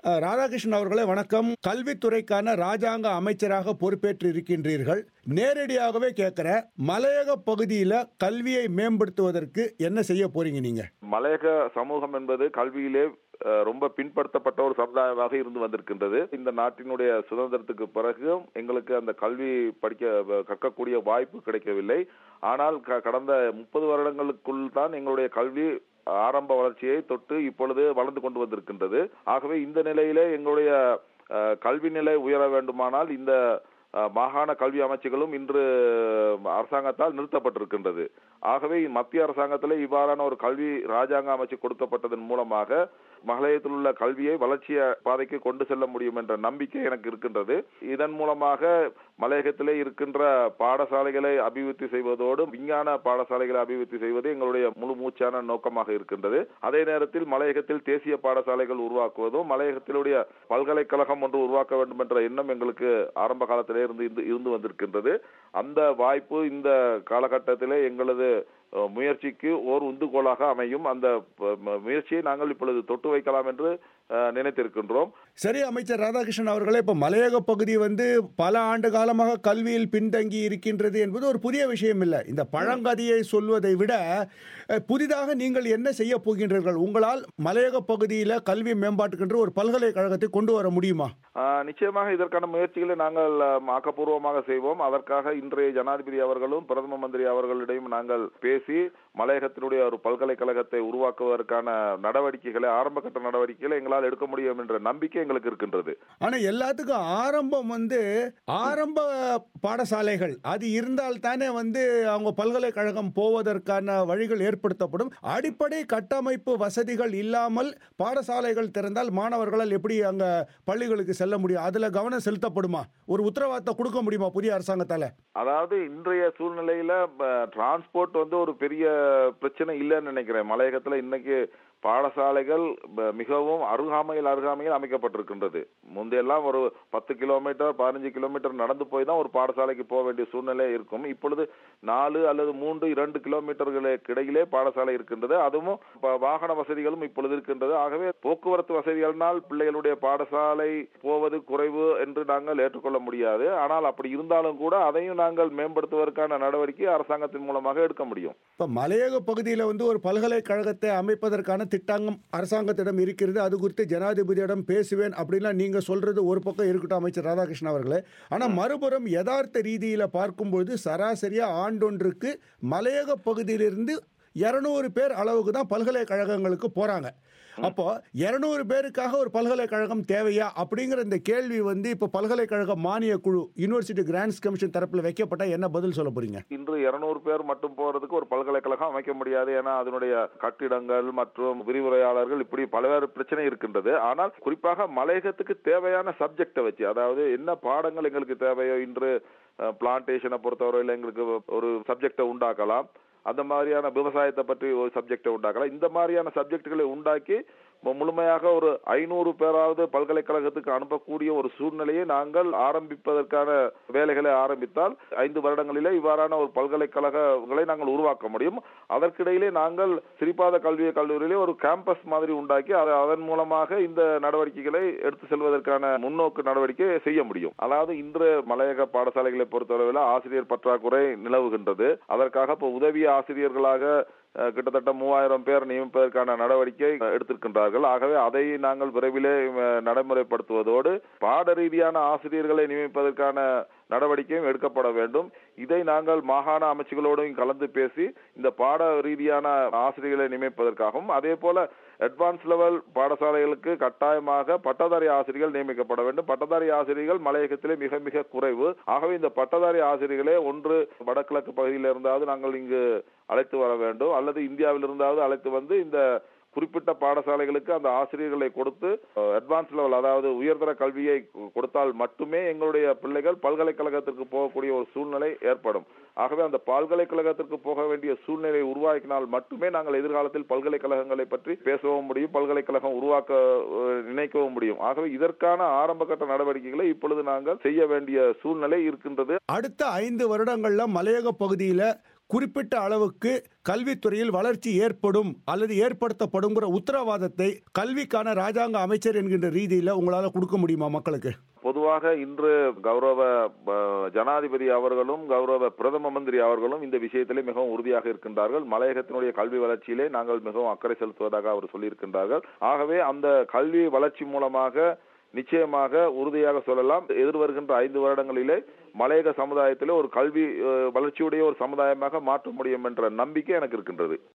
அஹ், ராதாகிருஷ்ணன் அவர்களே வணக்கம் கல்வித்துறைக்கான ராஜாங்க அமைச்சராக பொறுப்பேற்று இருக்கின்றீர்கள் நேரடியாகவே கேட்கிறேன் மலையக பகுதியில கல்வியை மேம்படுத்துவதற்கு என்ன செய்ய போறீங்க நீங்க மலையக சமூகம் என்பது கல்வியிலே அஹ், ரொம்ப பின்படுத்தப்பட்ட ஒரு சமுதாயமாக இருந்து வந்திருக்கின்றது இந்த நாட்டினுடைய சுதந்திரத்துக்கு பிறகும் எங்களுக்கு அந்த கல்வி படிக்க கற்கக்கூடிய வாய்ப்பு கிடைக்கவில்லை ஆனால் க- கடந்த முப்பது வருடங்களுக்குள் தான் எங்களுடைய கல்வி ஆரம்ப வளர்ச்சியை தொட்டு இப்பொழுது வளர்ந்து கொண்டு வந்திருக்கின்றது ஆகவே இந்த நிலையிலே எங்களுடைய அஹ், கல்வி நிலை உயர வேண்டுமானால் இந்த அஹ், மாகாண கல்வி அமைச்சுகளும் இன்று அரசாங்கத்தால் நிறுத்தப்பட்டிருக்கின்றது ஆகவே மத்திய அரசாங்கத்தில் இவ்வாறான ஒரு கல்வி ராஜாங்க அமைச்சு கொடுக்கப்பட்டதன் மூலமாக மகளயத்தில் உள்ள கல்வியை வளர்ச்சிய பாதைக்கு கொண்டு செல்ல முடியும் என்ற நம்பிக்கை எனக்கு இருக்கின்றது இதன் மூலமாக மலையகத்திலே இருக்கின்ற பாடசாலைகளை அபிவிருத்தி செய்வதோடு விஞ்ஞான பாடசாலைகளை அபிவிருத்தி செய்வது எங்களுடைய முழு மூச்சான நோக்கமாக இருக்கின்றது அதே நேரத்தில் மலையகத்தில் தேசிய பாடசாலைகள் உருவாக்குவதும் மலையகத்திலுடைய பல்கலைக்கழகம் ஒன்று உருவாக்க வேண்டும் என்ற எண்ணம் எங்களுக்கு ஆரம்ப காலத்திலே இருந்து இருந்து- இருந்து வந்திருக்கின்றது அந்த வாய்ப்பு இந்த காலகட்டத்திலே எங்களது அஹ், முயற்சிக்கு ஓர் உந்துகோலாக அமையும் அந்த ப- ம- முயற்சியை நாங்கள் இப்பொழுது தொட்டு வைக்கலாம் என்று அஹ், நினைத்திருக்கின்றோம் சரி அமைச்சர் ராதாகிருஷ்ணன் அவர்களே இப்ப மலையக பகுதி வந்து பல ஆண்டு காலமாக கல்வியில் பின்தங்கி இருக்கின்றது என்பது ஒரு புதிய விஷயம் இல்லை இந்த பழங்கதையை சொல்வதை விட அஹ், புதிதாக நீங்கள் என்ன செய்ய போகின்றீர்கள் உங்களால் மலையக பகுதியில கல்வி மேம்பாட்டுக்கென்று ஒரு பல்கலைக்கழகத்தை கொண்டு வர முடியுமா ஆஹ் நிச்சயமாக இதற்கான முயற்சிகளை நாங்கள் ஆம், ஆக்கப்பூர்வமாக செய்வோம் அதற்காக இன்றைய ஜனாதிபதி அவர்களும் பிரதம மந்திரி அவர்களிடையும் நாங்கள் பேசி மலையகத்தினுடைய ஒரு பல்கலைக்கழகத்தை உருவாக்குவதற்கான நடவடிக்கைகளை ஆரம்பகட்ட நடவடிக்கைகளை எங்களால் எடுக்க முடியும் என்ற நம்பிக்கை எங்களுக்கு இருக்கின்றது ஆனா எல்லாத்துக்கும் ஆரம்பம் வந்து ஆரம்ப பாடசாலைகள் அது இருந்தால் தானே வந்து அவங்க பல்கலைக்கழகம் போவதற்கான வழிகள் ஏற்படுத்தப்படும் அடிப்படை கட்டமைப்பு வசதிகள் இல்லாமல் பாடசாலைகள் திறந்தால் மாணவர்களால் எப்படி அங்க பள்ளிகளுக்கு செல்ல முடியும் அதுல கவனம் செலுத்தப்படுமா ஒரு உத்தரவாதத்தை கொடுக்க முடியுமா புதிய அரசாங்கத்தால அதாவது இன்றைய சூழ்நிலையில டிரான்ஸ்போர்ட் வந்து ஒரு பெரிய பிரச்சனை இல்லைன்னு நினைக்கிறேன் மலையகத்துல இன்னைக்கு பாடசாலைகள் ப- மிகவும் அருகாமையில் அருகாமையில் அமைக்கப்பட்டிருக்கின்றது முந்தையெல்லாம் ஒரு பத்து கிலோமீட்டர் பதினஞ்சு கிலோமீட்டர் நடந்து போய் தான் ஒரு பாடசாலைக்கு போக வேண்டிய சூழ்நிலை இருக்கும் இப்பொழுது நாலு அல்லது மூன்று இரண்டு கிலோமீட்டர்களுக்கு இடையிலே பாடசாலை இருக்கின்றது அதுவும் ப- வாகன வசதிகளும் இப்பொழுது இருக்கின்றது ஆகவே போக்குவரத்து வசதிகளினால் பிள்ளைகளுடைய பாடசாலை போவது குறைவு என்று நாங்கள் ஏற்றுக்கொள்ள முடியாது ஆனால் அப்படி இருந்தாலும் கூட அதையும் நாங்கள் மேம்படுத்துவதற்கான நடவடிக்கை அரசாங்கத்தின் மூலமாக எடுக்க முடியும் இப்ப மலையக பகுதியில் வந்து ஒரு பல்கலைக்கழகத்தை அமைப்பதற்கான திட்டங்கம் அரசாங்கத்திடம் இருக்கிறது அது குறித்து ஜனாதிபதியிடம் பேசுவேன் அப்படின்லாம் நீங்க சொல்றது ஒரு பக்கம் இருக்கட்டும் அமைச்சர் ராதாகிருஷ்ணன் அவர்களே ஆனா மறுபுறம் யதார்த்த ரீதியில பார்க்கும்பொழுது சராசரியா ஆண்டொன்றுக்கு மலையக பகுதியிலிருந்து இருநூறு பேர் அளவுக்கு தான் பல்கலைக்கழகங்களுக்கு போறாங்க அப்போ இருநூறு பேருக்காக ஒரு பல்கலைக்கழகம் தேவையா அப்படிங்கிற இந்த கேள்வி வந்து இப்போ பல்கலைக்கழக மானிய குழு யூனிவர்சிட்டி கிராண்ட்ஸ் கமிஷன் தரப்புல வைக்கப்பட்டா என்ன பதில் சொல்ல போறீங்க இன்று இருநூறு பேர் மட்டும் போறதுக்கு ஒரு பல்கலைக்கழகம் அமைக்க முடியாது ஏன்னா அதனுடைய கட்டிடங்கள் மற்றும் விரிவுரையாளர்கள் இப்படி பல்வேறு பிரச்சனை இருக்கின்றது ஆனால் குறிப்பாக மலையகத்துக்கு தேவையான சப்ஜெக்டை வச்சு அதாவது என்ன பாடங்கள் எங்களுக்கு தேவையோ இன்று பிளான்டேஷனை பொறுத்தவரையில் எங்களுக்கு ஒரு சப்ஜெக்டை உண்டாக்கலாம் அந்த மாதிரியான விவசாயத்தை பற்றி ஒரு சப்ஜெக்டை உண்டாக்கலாம் இந்த மாதிரியான சப்ஜெக்டுகளை உண்டாக்கி மு- முழுமையாக ஒரு ஐநூறு பேராவது பல்கலைக்கழகத்துக்கு அனுப்பக்கூடிய ஒரு சூழ்நிலையை நாங்கள் ஆரம்பிப்பதற்கான வேலைகளை ஆரம்பித்தால் ஐந்து வருடங்களிலே இவ்வாறான ஒரு பல்கலைக்கழகங்களை நாங்கள் உருவாக்க முடியும் அதற்கிடையிலே நாங்கள் சிறிபாத கல்விய கல்லூரியிலே ஒரு கேம்பஸ் மாதிரி உண்டாக்கி அதை அதன் மூலமாக இந்த நடவடிக்கைகளை எடுத்து செல்வதற்கான முன்னோக்கு நடவடிக்கை செய்ய முடியும் அதாவது இன்று மலையக பாடசாலைகளை பொறுத்தளவில் ஆசிரியர் பற்றாக்குறை நிலவுகின்றது அதற்காக இப்போ உதவி ஆசிரியர்களாக அஹ், கிட்டத்தட்ட மூவாயிரம் பேர் நியமிப்பதற்கான நடவடிக்கை அஹ், எடுத்திருக்கின்றார்கள் ஆகவே அதை நாங்கள் விரைவிலே அஹ், நடைமுறைப்படுத்துவதோடு பாட ரீதியான ஆசிரியர்களை நியமிப்பதற்கான நடவடிக்கையும் எடுக்கப்பட வேண்டும் இதை நாங்கள் மாகாண அமைச்சுகளோடும் கலந்து பேசி இந்த பாட ரீதியான ஆசிரியர்களை நியமிப்பதற்காகவும் அதே போல அட்வான்ஸ் லெவல் பாடசாலைகளுக்கு கட்டாயமாக பட்டதாரி ஆசிரியர்கள் நியமிக்கப்பட வேண்டும் பட்டதாரி ஆசிரியர்கள் மலையகத்திலே மிக மிக குறைவு ஆகவே இந்த பட்டதாரி ஆசிரியர்களே ஒன்று வடகிழக்கு பகுதியில் இருந்தாவது நாங்கள் இங்கு அழைத்து வர வேண்டும் அல்லது இந்தியாவில் இருந்தாவது அழைத்து வந்து இந்த குறிப்பிட்ட பாடசாலைகளுக்கு அந்த ஆசிரியர்களை கொடுத்து அட்வான்ஸ் லெவல் அதாவது உயர்தர கல்வியை கொ- கொடுத்தால் மட்டுமே எங்களுடைய பிள்ளைகள் பல்கலைக்கழகத்திற்கு போகக்கூடிய ஒரு சூழ்நிலை ஏற்படும் ஆகவே அந்த பல்கலைக்கழகத்திற்கு போக வேண்டிய சூழ்நிலையை உருவாக்கினால் மட்டுமே நாங்கள் எதிர்காலத்தில் பல்கலைக்கழகங்களை பற்றி பேசவும் முடியும் பல்கலைக்கழகம் உருவாக்க அஹ், நினைக்கவும் முடியும் ஆகவே இதற்கான ஆரம்பகட்ட நடவடிக்கைகளை இப்பொழுது நாங்கள் செய்ய வேண்டிய சூழ்நிலை இருக்கின்றது அடுத்த ஐந்து வருடங்கள்ல மலையக பகுதியில குறிப்பிட்ட அளவுக்கு கல்வித்துறையில் வளர்ச்சி ஏற்படும் அல்லது ஏற்படுத்தப்படுங்கிற உத்தரவாதத்தை கல்விக்கான ராஜாங்க அமைச்சர் என்கின்ற ரீதியில் உங்களால் கொடுக்க முடியுமா மக்களுக்கு பொதுவாக இன்று கௌரவ அஹ், ஜனாதிபதி அவர்களும் கௌரவ பிரதம மந்திரி அவர்களும் இந்த விஷயத்திலே மிகவும் உறுதியாக இருக்கின்றார்கள் மலையகத்தினுடைய கல்வி வளர்ச்சியிலே நாங்கள் மிகவும் அக்கறை செலுத்துவதாக அவர் சொல்லியிருக்கின்றார்கள் ஆகவே அந்த கல்வி வளர்ச்சி மூலமாக நிச்சயமாக உறுதியாக சொல்லலாம் எதிர்வருகின்ற ஐந்து வருடங்களிலே மலையக சமுதாயத்திலே ஒரு கல்வி அஹ், வளர்ச்சியுடைய ஒரு சமுதாயமாக மாற்ற முடியும் என்ற நம்பிக்கை எனக்கு இருக்கின்றது